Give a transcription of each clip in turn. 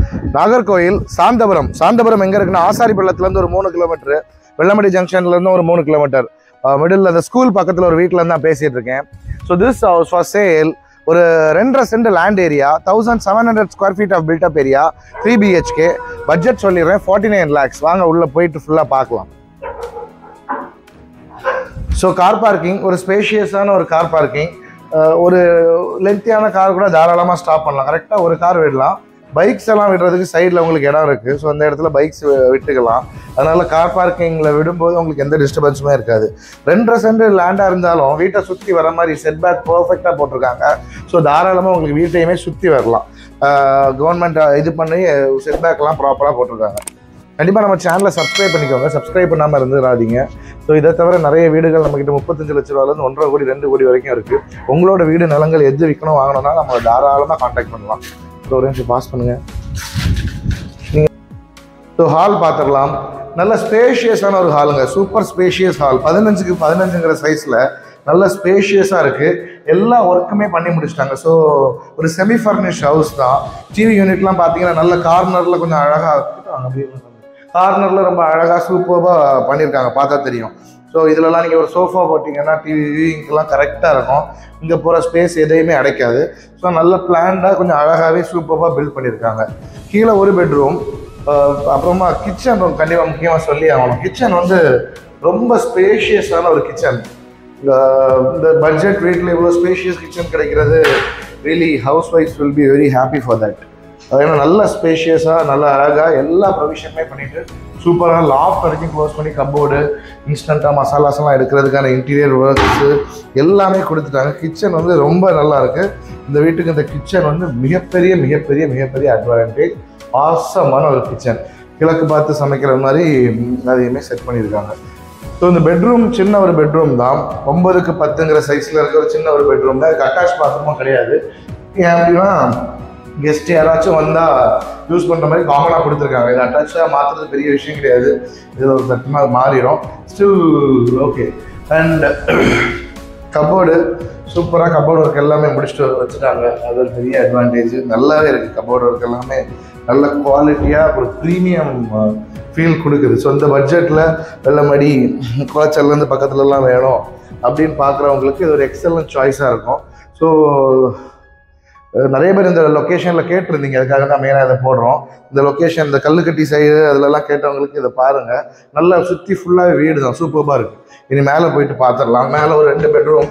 நாகர்கோயில் சாந்தபுரம் சாந்தபுரம் எங்கே இருக்குன்னா ஆசாரிப்பள்ளத்துலேருந்து ஒரு மூணு கிலோமீட்டர் வெள்ளமடி ஜங்ஷன்லேருந்து ஒரு மூணு கிலோமீட்டர் மிடில் அந்த ஸ்கூல் பக்கத்தில் ஒரு வீட்டில் தான் பேசிகிட்டு இருக்கேன் so this house for sale ஒரு ரெண்டரை cent land area thousand seven hundred square feet of built up area three BHK budget சொல்லிடுறேன் ஃபார்ட்டி நைன் லேக்ஸ் வாங்க உள்ளே போயிட்டு ஃபுல்லாக பார்க்கலாம் ஸோ கார் பார்க்கிங் ஒரு ஸ்பேஷியஸான ஒரு கார் பார்க்கிங் ஒரு லென்த்தியான கார் கூட தாராளமாக ஸ்டாப் பண்ணலாம் கரெக்டாக ஒரு கார் விடலாம் பைக்ஸ் எல்லாம் விடுறதுக்கு சைடில் உங்களுக்கு இடம் இருக்குது ஸோ அந்த இடத்துல பைக்ஸ் விட்டுக்கலாம் அதனால கார் பார்க்கிங்கில் விடும்போது உங்களுக்கு எந்த டிஸ்டர்பன்ஸுமே இருக்காது ரெண்டரை சென்ட் லேண்டாக இருந்தாலும் வீட்டை சுற்றி வர மாதிரி செட் பேக் பர்ஃபெக்டாக போட்டிருக்காங்க ஸோ தாராளமாக உங்களுக்கு வீட்டையுமே சுற்றி வரலாம் கவர்மெண்ட் இது பண்ணி செட் பேக்லாம் ப்ராப்பராக போட்டிருக்காங்க கண்டிப்பாக நம்ம சேனலை சப்ஸ்கிரைப் பண்ணிக்கோங்க சப்ஸ்கிரைப் பண்ணாமல் இருந்துடாதீங்க ஸோ இதை தவிர நிறைய வீடுகள் நம்மக்கிட்ட முப்பத்தஞ்சு லட்ச ரூபாலேருந்து ஒன்றரை கோடி ரெண்டு கோடி வரைக்கும் இருக்குது உங்களோட வீடு நிலங்கள் எது விற்கணும் வாங்கணும்னா நம்ம தாராளமாக காண்டாக்ட் பண்ணலாம் ஸோ ஒரு நிமிஷம் பாஸ் பண்ணுங்கள் நீங்கள் ஸோ ஹால் பார்த்துடலாம் நல்ல ஸ்பேஷியஸான ஒரு ஹாலுங்க சூப்பர் ஸ்பேஷியஸ் ஹால் பதினஞ்சுக்கு பதினஞ்சுங்கிற சைஸில் நல்ல ஸ்பேஷியஸாக இருக்குது எல்லா ஒர்க்குமே பண்ணி முடிச்சிட்டாங்க ஸோ ஒரு செமி ஃபர்னிஷ் ஹவுஸ் தான் டிவி யூனிட்லாம் பார்த்தீங்கன்னா நல்ல கார்னரில் கொஞ்சம் அழகாக கார்னரில் ரொம்ப அழகாக சூப்பராக பண்ணியிருக்காங்க பார்த்தா தெரியும் ஸோ இதிலலாம் நீங்கள் ஒரு சோஃபா போட்டிங்கன்னா டிவி வியூவிங்க்கெலாம் கரெக்டாக இருக்கும் இங்கே போகிற ஸ்பேஸ் எதையுமே அடைக்காது ஸோ நல்ல பிளான்டாக கொஞ்சம் அழகாகவே சூப்பராக பில்ட் பண்ணியிருக்காங்க கீழே ஒரு பெட்ரூம் அப்புறமா கிச்சன் ரூம் கண்டிப்பாக முக்கியமாக சொல்லி ஆகணும் கிச்சன் வந்து ரொம்ப ஸ்பேஷியஸான ஒரு கிச்சன் இந்த பட்ஜெட் வீட்டில் இவ்வளோ ஸ்பேஷியஸ் கிச்சன் கிடைக்கிறது really house wives will be very happy for that ஏன்னா நல்ல ஸ்பேஷியஸாக நல்ல அழகாக எல்லா ப்ரொவிஷனுமே பண்ணிட்டு சூப்பராக லாஃப்ட் வரைக்கும் க்ளோஸ் பண்ணி கப்போர்டு இன்ஸ்டண்ட்டாக மசாலாஸ்லாம் எடுக்கிறதுக்கான இன்டீரியர் ஒர்க்ஸு எல்லாமே கொடுத்துட்டாங்க கிச்சன் வந்து ரொம்ப நல்லா இருக்கு இந்த வீட்டுக்கு இந்த கிச்சன் வந்து மிகப்பெரிய மிகப்பெரிய மிகப்பெரிய அட்வான்டேஜ் ஆசமான ஒரு கிச்சன் கிழக்கு பார்த்து சமைக்கிற மாதிரி அதையுமே செட் பண்ணியிருக்காங்க ஸோ இந்த பெட்ரூம் சின்ன ஒரு பெட்ரூம் தான் ஒன்பதுக்கு பத்துங்கிற சைஸில் இருக்க ஒரு சின்ன ஒரு பெட்ரூம் தான் இதுக்கு அட்டாச் பாத்ரூமும் கிடையாது ஏன் அப்படின்னா கெஸ்ட் யாராச்சும் வந்தால் யூஸ் பண்ணுற மாதிரி காமனாக கொடுத்துருக்காங்க இது அட்டாச்சாக மாற்றுறது பெரிய விஷயம் கிடையாது இது ஒரு சட்டமாக மாறிடும் ஸ்டில் ஓகே அண்ட் கபோர்டு சூப்பராக கபோர்டு ஒர்க் எல்லாமே முடிச்சுட்டு வச்சுட்டாங்க அது ஒரு பெரிய அட்வான்டேஜ் நல்லாவே இருக்குது கபோர்டு ஒர்க் எல்லாமே நல்ல குவாலிட்டியாக ஒரு ப்ரீமியம் ஃபீல் கொடுக்குது ஸோ இந்த பட்ஜெட்டில் வெள்ளமடி குளச்சல்லேருந்து பக்கத்துலலாம் வேணும் அப்படின்னு பார்க்குறவங்களுக்கு இது ஒரு எக்ஸலன்ட் சாய்ஸாக இருக்கும் ஸோ நிறைய பேர் இந்த லொக்கேஷனில் கேட்டிருந்தீங்க அதுக்காக தான் மெயினாக இதை போடுறோம் இந்த லொக்கேஷன் இந்த கல்லுக்கட்டி சைடு அதிலலாம் கேட்டவங்களுக்கு இதை பாருங்கள் நல்லா சுற்றி ஃபுல்லாகவே வீடு தான் சூப்பராக இருக்குது இனி மேலே போயிட்டு பார்த்துடலாம் மேலே ஒரு ரெண்டு பெட்ரூம்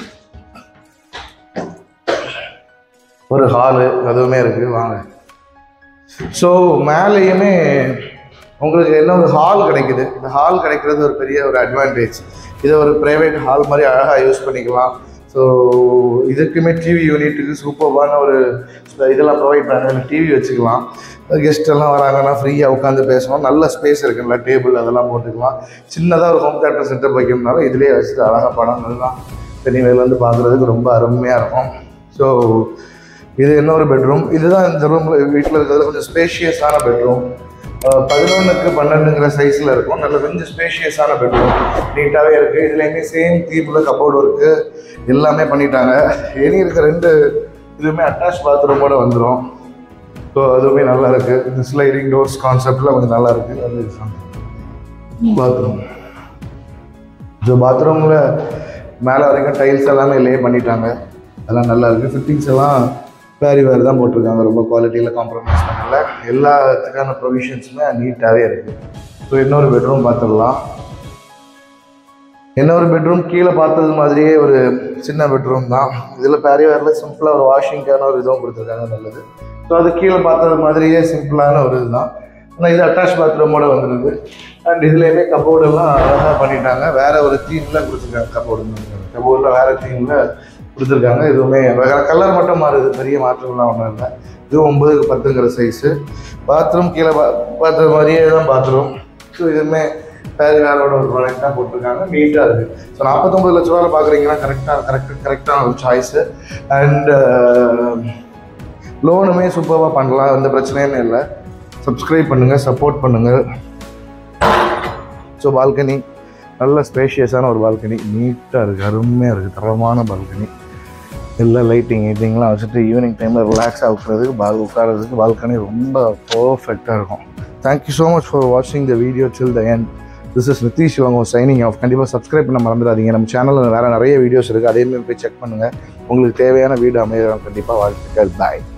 ஒரு ஹாலு அதுவுமே இருக்குது வாங்க ஸோ மேலேயுமே உங்களுக்கு என்ன ஒரு ஹால் கிடைக்குது இந்த ஹால் கிடைக்கிறது ஒரு பெரிய ஒரு அட்வான்டேஜ் இதை ஒரு ப்ரைவேட் ஹால் மாதிரி அழகாக யூஸ் பண்ணிக்கலாம் ஸோ இதுக்குமே டிவி யூனிட்டுக்கு சூப்பர்பான ஒரு இதெல்லாம் ப்ரொவைட் பண்ணாங்க டிவி வச்சுக்கலாம் கெஸ்ட் எல்லாம் வராங்கன்னா ஃப்ரீயாக உட்காந்து பேசணும் நல்ல ஸ்பேஸ் இருக்குல்ல டேபிள் அதெல்லாம் போட்டுக்கலாம் சின்னதாக ஒரு ஹோம் தேட்டர் செட்டப் வைக்கணும்னாலும் இதுலேயே வச்சுட்டு அழகாக படம் எல்லாம் தனிமையிலேருந்து பார்க்குறதுக்கு ரொம்ப அருமையாக இருக்கும் ஸோ இது இன்னொரு பெட்ரூம் இதுதான் இந்த ரூமில் வீட்டில் இருக்கிறதுல கொஞ்சம் ஸ்பேஷியஸான பெட்ரூம் பதினொன்றுக்கு பன்னெண்டுங்கிற சைஸில் இருக்கும் நல்ல கொஞ்சம் ஸ்பேஷியஸான பெட்ரூம் நீட்டாகவே இருக்குது இதுலேயுமே சேம் தீபில் கபோர்டு ஒர்க்கு எல்லாமே பண்ணிட்டாங்க இனி இருக்க ரெண்டு இதுவுமே அட்டாச் பாத்ரூமோட வந்துடும் ஸோ அதுவுமே நல்லா இருக்குது இந்த ஸ்லைடிங் டோர்ஸ் கான்செப்டில் கொஞ்சம் நல்லா இருக்குது அது பாத்ரூம் ஸோ பாத்ரூமில் மேலே வரைக்கும் டைல்ஸ் எல்லாமே லே பண்ணிட்டாங்க அதெல்லாம் நல்லா இருக்குது ஃபிட்டிங்ஸ் எல்லாம் வேறு வேறு தான் போட்டிருக்காங்க ரொம்ப குவாலிட்டியில் காம்ப்ரமைஸ் பண்ணல எல்லாத்துக்கான ப்ரொவிஷன்ஸுமே நீட்டாகவே இருக்குது ஸோ இன்னொரு பெட்ரூம் பார்த்துடலாம் இன்னொரு பெட்ரூம் கீழே பார்த்தது மாதிரியே ஒரு சின்ன பெட்ரூம் தான் இதில் பேரி வேரில் சிம்பிளாக ஒரு வாஷிங்கான ஒரு இதுவும் கொடுத்துருக்காங்க நல்லது ஸோ அது கீழே பார்த்தது மாதிரியே சிம்பிளான ஒரு இதுதான் ஆனால் இது அட்டாச் பாத்ரூமோட வந்துருது அண்ட் இதுலேயுமே கபோர்டெல்லாம் அழகாக பண்ணிட்டாங்க வேற ஒரு தீமில் கொடுத்துருக்காங்க கபோர்டு கபோர்டில் வேற தீமில் கொடுத்துருக்காங்க இதுவுமே வேற கலர் மட்டும் மாறுது பெரிய மாற்றம்லாம் ஒன்றும் இல்லை இது ஒம்பதுக்கு பத்துங்கிற சைஸு பாத்ரூம் கீழே பா பார்த்த மாதிரியே தான் பாத்ரூம் ஸோ இதுவுமே பேரி வேரோட ஒரு ப்ராடக்ட் தான் போட்டிருக்காங்க நீட்டாக இருக்குது ஸோ நாற்பத்தொம்பது லட்ச ரூபாவில் பார்க்குறீங்கன்னா கரெக்டாக கரெக்ட் கரெக்டான ஒரு சாய்ஸு அண்ட் லோனுமே சூப்பராக பண்ணலாம் எந்த பிரச்சனையுமே இல்லை சப்ஸ்கிரைப் பண்ணுங்கள் சப்போர்ட் பண்ணுங்கள் ஸோ பால்கனி நல்ல ஸ்பேஷியஸான ஒரு பால்கனி நீட்டாக இருக்குது அருமையாக இருக்குது தரமான பால்கனி எல்லா லைட்டிங் ஈட்டிங்லாம் வச்சுட்டு ஈவினிங் டைமில் ரிலாக்ஸாக உட்காரதுக்கு பால் உட்காரதுக்கு பால்கனி ரொம்ப பர்ஃபெக்டாக இருக்கும் தேங்க்யூ ஸோ மச் ஃபார் வாட்சிங் the video till the end this is Nitish இவங்க சைனிங் ஆஃப் கண்டிப்பாக சப்ஸ்கிரைப் பண்ண மறந்துடாதீங்க நம்ம சேனலில் வேறு நிறைய வீடியோஸ் இருக்குது அதேமாதிரி போய் செக் பண்ணுங்கள் உங்களுக்கு தேவையான வீடு அமைய கண்டிப்பாக வாழ்த்துக்கள் பாய்